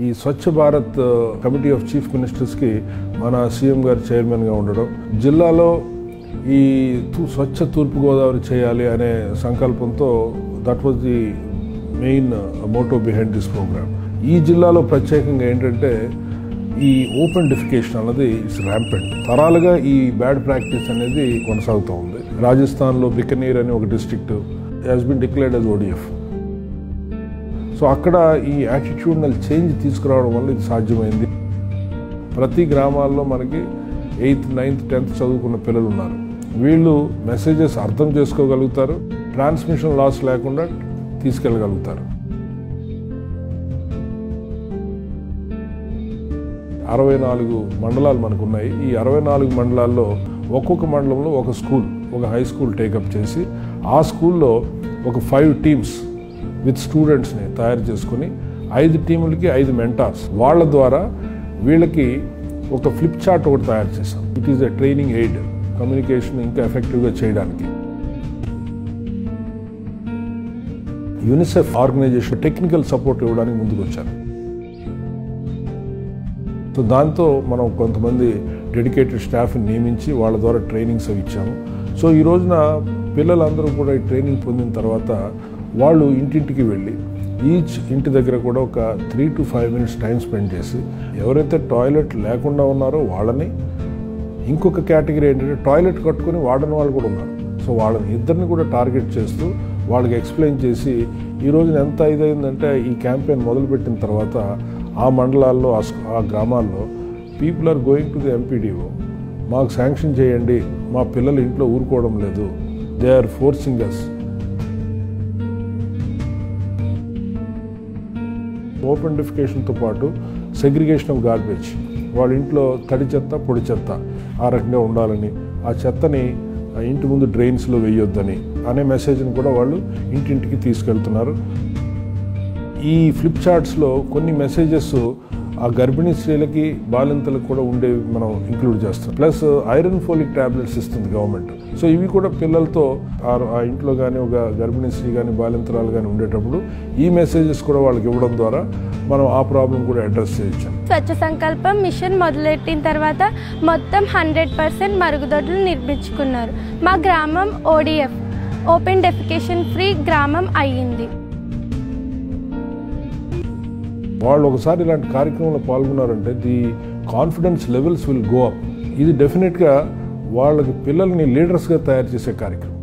ఈ Swachh Bharat committee of chief మినిస్టర్స్కి మన సీఎం గారు చైర్మన్గా ఉండడం జిల్లాలో ఈ తూ- స్వచ్ఛ తూర్పుగోదావరి చేయాలి అనే సంకల్పంతో that was the main motto behind this program ఈ జిల్లాలో ప్రత్యేకంగా ఏంటంటే ఈ ఓపెన్ డిఫికేషన్ అన్నది ఇట్స్ ర్యాంపెంట్ తరాలుగా ఈ బ్యాడ్ ప్రాక్టీస్ అనేది కొనసాగుతూ ఉంది రాజస్థాన్లో బికనీర్ అని ఒక district has been declared as ODF so అక్కడ ఈ యాటిట్యూడ్నల్ చేంజ్ తీసుకురావడం వల్ల ఇది సాధ్యమైంది ప్రతి గ్రామాల్లో మనకి ఎయిత్ నైన్త్ టెన్త్ చదువుకున్న పిల్లలు ఉన్నారు వీళ్ళు మెసేజెస్ అర్థం చేసుకోగలుగుతారు ట్రాన్స్మిషన్ లాస్ లేకుండా తీసుకెళ్ళగలుగుతారు అరవై నాలుగు మండలాలు మనకు ఉన్నాయి ఈ అరవై నాలుగు మండలాల్లో ఒక్కొక్క మండలంలో ఒక స్కూల్ ఒక హై స్కూల్ టేకప్ చేసి ఆ స్కూల్లో ఒక ఫైవ్ టీమ్స్ విత్ స్టూడెంట్స్ని తయారు చేసుకుని ఐదు టీములకి ఐదు మెంటార్స్ వాళ్ళ ద్వారా వీళ్ళకి ఒక ఫ్లిప్ చార్ట్ ఒకటి తయారు చేశాం it is a training aid communication ఇంకా ఎఫెక్టివ్గా చేయడానికి యూనిసెఫ్ ఆర్గనైజేషన్ టెక్నికల్ సపోర్ట్ ఇవ్వడానికి ముందుకు వచ్చారు సో దాంతో మనం కొంతమంది డెడికేటెడ్ స్టాఫ్ని నియమించి వాళ్ళ ద్వారా ట్రైనింగ్స్ అవి ఇచ్చాము సో ఈ రోజున పిల్లలందరూ కూడా ఈ ట్రైనింగ్ పొందిన తర్వాత వాళ్ళు ఇంటింటికి వెళ్ళి ఈచ్ ఇంటి దగ్గర కూడా ఒక three to five minutes time spend చేసి ఎవరైతే టాయిలెట్ లేకుండా ఉన్నారో వాళ్ళని ఇంకొక కేటగిరీ ఏంటంటే టాయిలెట్ కట్టుకొని వాడని వాళ్ళు కూడా ఉన్నారు సో వాళ్ళని ఇద్దరిని కూడా టార్గెట్ చేస్తూ వాళ్ళకి ఎక్స్ప్లెయిన్ చేసి ఈ రోజున ఎంత ఇదైందంటే ఈ క్యాంపెయిన్ మొదలుపెట్టిన తర్వాత ఆ మండలాల్లో ఆ స్కూ- ఆ గ్రామాల్లో people are going to the MPDO మాకు శాంక్షన్ చేయండి మా పిల్లలు ఇంట్లో ఊరుకోవడం లేదు they are forcing us open డిఫికేషన్తో పాటు సెగ్రిగేషన్ ఆఫ్ గార్బేజ్ వాళ్ళ ఇంట్లో తడి చెత్త పొడి చెత్త ఆ రకంగా ఉండాలని ఆ చెత్తని ఆ ఇంటి ముందు డ్రైన్స్లో వేయొద్దని అనే మెసేజ్ని కూడా వాళ్ళు ఇంటింటికి తీసుకెళ్తున్నారు ఈ ఫ్లిప్ చార్ట్స్లో కొన్ని మెసేజెస్ ఆ గర్భిణీ స్త్రీలకి బాలింతలకు కూడా ఉండేవి మనం ఇంక్లూడ్ చేస్తాం ప్లస్ ఐరన్ ఫోలిక్ టాబ్లెట్స్ ఇస్తుంది గవర్నమెంట్ సో ఇవి కూడా పిల్లలతో ఆ- ఆ ఇంట్లో కానీ ఒక గర్భిణీ స్త్రీ కానీ బాలింతరాలు కానీ ఉండేటప్పుడు ఈ మెసేజెస్ కూడా వాళ్ళకి ఇవ్వడం ద్వారా మనం ఆ ప్రాబ్లం కూడా అడ్రస్ చేయొచ్చు స్వచ్ఛ సంకల్పం మిషన్ మొదలెట్టిన తర్వాత మొత్తం హండ్రెడ్ పర్సెంట్ మరుగుదొడ్లు నిర్మించుకున్నారు మా గ్రామం ఓడిఎఫ్ ఓపెన్ డెఫికేషన్ ఫ్రీ గ్రామం అయ్యింది వాళ్ళు ఒకసారి ఇలాంటి కార్యక్రమంలో పాల్గొన్నారంటే the confidence levels will go up ఇది డెఫినెట్గా వాళ్ళకి పిల్లల్ని లీడర్స్గా తయారు చేసే కార్యక్రమం